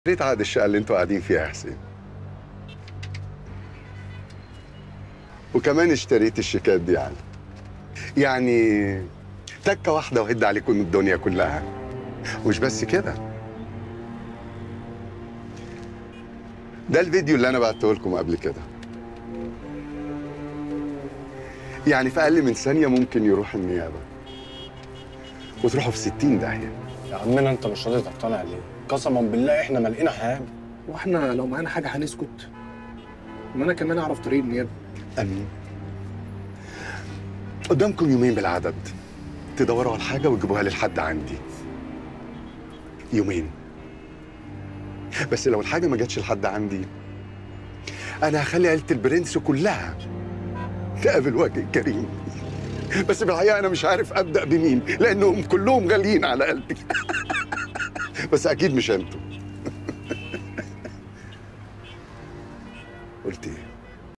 اشتريت عقد الشقة اللي انتوا قاعدين فيها يا حسين وكمان اشتريت الشيكات دي يعني يعني تكة واحدة وهد عليكم الدنيا كلها مش بس كده ده الفيديو اللي انا بعته لكم قبل كده يعني في اقل من ثانية ممكن يروح النيابة وتروحوا في 60 داهية يا عمنا انت مش راضي تقتنع ليه؟ قسما بالله احنا ما لقينا حاجه واحنا لو معانا حاجه هنسكت ما انا كمان اعرف طريق النيابه امين قدامكم يومين بالعدد تدوروا على الحاجه وتجيبوها لي لحد عندي يومين بس لو الحاجه ما جاتش لحد عندي انا هخلي عيله البرنس كلها تقابل وجه الكريم بس بالحقيقه انا مش عارف ابدا بمين لانهم كلهم غاليين على قلبي بس اكيد مش انتوا قلت ايه